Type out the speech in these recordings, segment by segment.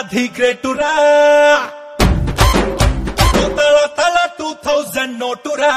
the గ్రేటురా తల తల టూ థౌజండ్ నోటురా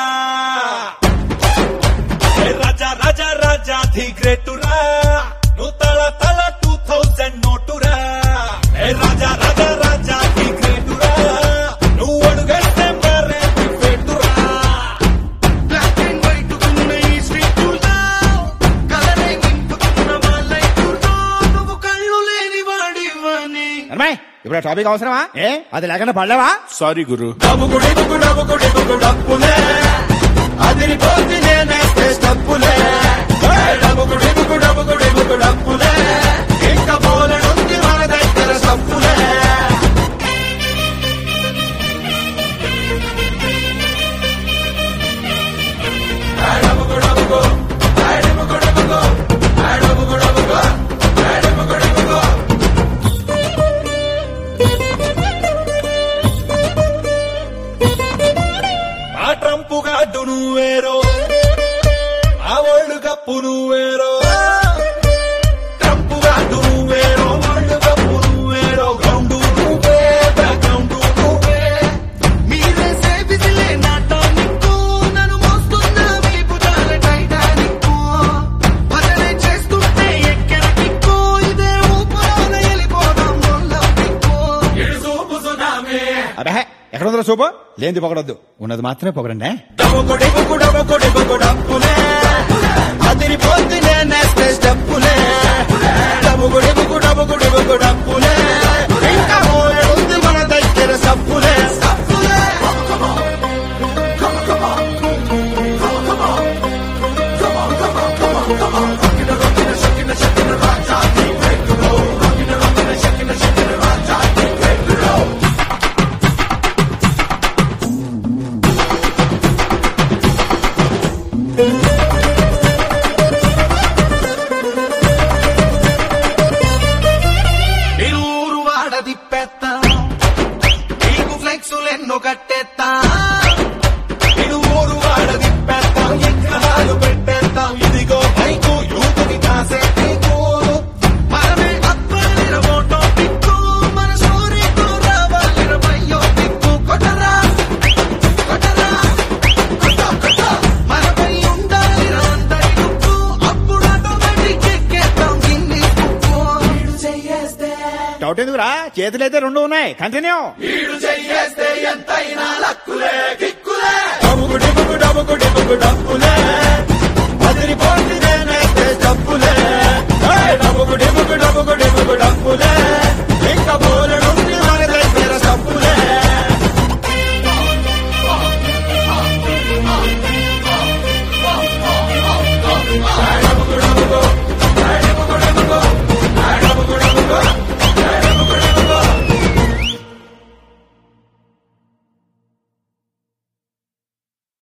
ఏ రాజా రాజా రాజా ది గ్రేటురా నువ్వు తల తల టూ థౌజండ్ నోటురా ఏ రాజా రాజా రాజా ది గ్రేటురా నువ్వు అడుగేస్తే మరే ది ఫేటురా బ్లాక్ అండ్ వైట్ ఉన్న ఈ స్ట్రీట్ కలరే నింపుకున్న మా లైఫ్ నువ్వు కళ్ళు లేని వాడివని అమ్మాయి ఇప్పుడు ఆ టాపిక్ అవసరమా ఏ అది లేకుండా పడలేవా సారీ గురు డబ్బుకుడి బుకు డబ్బుకుడి బుకు డప్పులే అదిరిపోతే నేనేస్తే స్టప్పులే డబ్బుకుడి బుకు డబ్బుకుడి బుకు డప్పులే ఇంకా బోలెడుంది మన దగ్గర సప్పులే ఆ ట్రంపు గాడ్డు నువ్వేరో ఆ వరల్డ్ కప్పు నువ్వేరో ట్రంపు గాడ్డు నువ్వేరో వరల్డ్ కప్పు నువ్వేరో గ్రౌండ్ నువ్వే బ్యాక్గ్రౌండ్ నువ్వే మీరేసే విజిలే నా టానిక్ నన్ను మోస్తున్న మీ భుజాల టైటానిక్ భజనే చేస్తుంటే ఎక్కడ కిక్కు ఇదే ఊపులోన వెళ్ళిపోదాం మొల్లం దిక్కు ఇడుసూపు సునామీ అబ్బే ఎక్కడ ఉందో సూపు లేనిది పొగడొద్దు ఉన్నది మాత్రమే పొగడండి డబ్బుకుడి బుకు డబ్బుకుడి బుకు డప్పులే అదిరిపోతే నేనేస్తే స్టెప్పులే డబ్బుకుడి బుకు డబ్బుకుడి బుకు డప్పులే ఇంకా మోయడుంది మన దగ్గర సప్పులే సప్పులే నిరూరు వాడ తిప్పేత్తా నీకు ఫ్లెక్సులెన్నో కట్టేత్తా ఇడుమూరు వాడ తిప్పేస్తాం ఎక్కడాలు పెట్టేస్తాం ఇదిగో బైకు యూతుకి కాసే నీకు మనమే అప్పలిర ఫోటో పిక్కు మన స్టోరీతో రావాలిర బయ్యో పిక్కు కొట్టరా కొట్టరా కొట్ట కొట్ట మనపై ఉండాలిర అందరి లుక్కు అప్పుడు ఆటోమేటిక్ ఎక్కేద్దాం గిన్ని బుక్కు వీడు చెయ్యేస్తే డౌట్ ఎందుకురా చేతులైతే రెండు ఉన్నాయి కంటిన్యూ వీడు చెయ్యేస్తే ఎంతైనా లక్కులే కిక్కులే డబ్బుకుడి బుకు డబ్బుకుడి బుకు డబ్బులే అదిరిపోతుంది నేనైతే డబ్బులే డబ్బుకుడి బుకు డబ్బుకుడి బుకు డబ్బులే ఇంకా బోలెడు